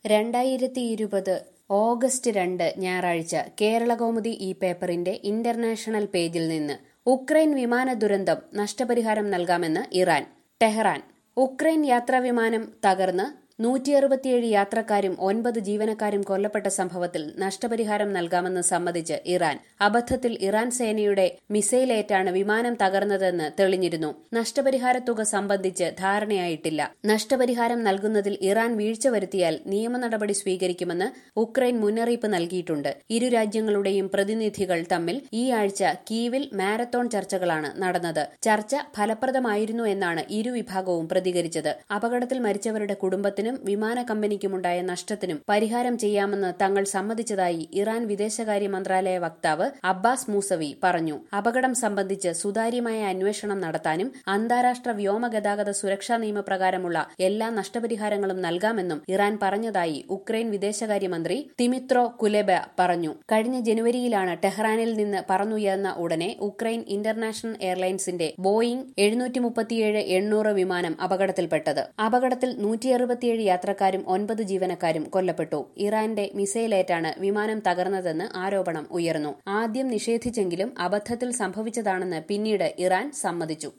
രണ്ടായിരത്തി ഇരുപത് ഓഗസ്റ്റ് രണ്ട് ഞായറാഴ്ച കേരളകൗമുദി ഈ പേപ്പറിന്റെ ഇന്റർനാഷണൽ പേജിൽ നിന്ന് ഉക്രൈൻ വിമാന ദുരന്തം നഷ്ടപരിഹാരം നൽകാമെന്ന് ഇറാൻ ടെഹ്റാൻ ഉക്രൈൻ യാത്രാവിമാനം തകർന്ന് നൂറ്റി അറുപത്തിയേഴ് യാത്രക്കാരും ഒൻപത് ജീവനക്കാരും കൊല്ലപ്പെട്ട സംഭവത്തിൽ നഷ്ടപരിഹാരം നൽകാമെന്ന് സമ്മതിച്ച് ഇറാൻ അബദ്ധത്തിൽ ഇറാൻ സേനയുടെ മിസൈലേറ്റാണ് വിമാനം തകർന്നതെന്ന് തെളിഞ്ഞിരുന്നു നഷ്ടപരിഹാര തുക സംബന്ധിച്ച് ധാരണയായിട്ടില്ല നഷ്ടപരിഹാരം നൽകുന്നതിൽ ഇറാൻ വീഴ്ച വരുത്തിയാൽ നിയമ നടപടി സ്വീകരിക്കുമെന്ന് ഉക്രൈൻ മുന്നറിയിപ്പ് നൽകിയിട്ടുണ്ട് ഇരു രാജ്യങ്ങളുടെയും പ്രതിനിധികൾ തമ്മിൽ ഈ ആഴ്ച കീവിൽ മാരത്തോൺ ചർച്ചകളാണ് നടന്നത് ചർച്ച ഫലപ്രദമായിരുന്നു എന്നാണ് ഇരുവിഭാഗവും പ്രതികരിച്ചത് അപകടത്തിൽ മരിച്ചവരുടെ കുടുംബത്തിനും വിമാന കമ്പനിക്കുമുണ്ടായ നഷ്ടത്തിനും പരിഹാരം ചെയ്യാമെന്ന് തങ്ങൾ സമ്മതിച്ചതായി ഇറാൻ വിദേശകാര്യ മന്ത്രാലയ വക്താവ് അബ്ബാസ് മൂസവി പറഞ്ഞു അപകടം സംബന്ധിച്ച് സുതാര്യമായ അന്വേഷണം നടത്താനും അന്താരാഷ്ട്ര വ്യോമഗതാഗത സുരക്ഷാ നിയമപ്രകാരമുള്ള എല്ലാ നഷ്ടപരിഹാരങ്ങളും നൽകാമെന്നും ഇറാൻ പറഞ്ഞതായി ഉക്രൈൻ വിദേശകാര്യമന്ത്രി തിമിത്രോ കുലെബ പറഞ്ഞു കഴിഞ്ഞ ജനുവരിയിലാണ് ടെഹ്റാനിൽ നിന്ന് പറന്നുയർന്ന ഉടനെ ഉക്രൈൻ ഇന്റർനാഷണൽ എയർലൈൻസിന്റെ ബോയിംഗ് എഴുന്നൂറ്റി മുപ്പത്തിയേഴ് എണ്ണൂറ് വിമാനം അപകടത്തിൽപ്പെട്ടത് അപകടത്തിൽ നൂറ്റി അറുപത്തിയേഴ് യാത്രക്കാരും ഒൻപത് ജീവനക്കാരും കൊല്ലപ്പെട്ടു ഇറാന്റെ മിസൈലേറ്റാണ് വിമാനം തകർന്നതെന്ന് ആരോപണം ഉയർന്നു ആദ്യം നിഷേധിച്ചെങ്കിലും അബദ്ധത്തിൽ സംഭവിച്ചതാണെന്ന് പിന്നീട് ഇറാൻ സമ്മതിച്ചു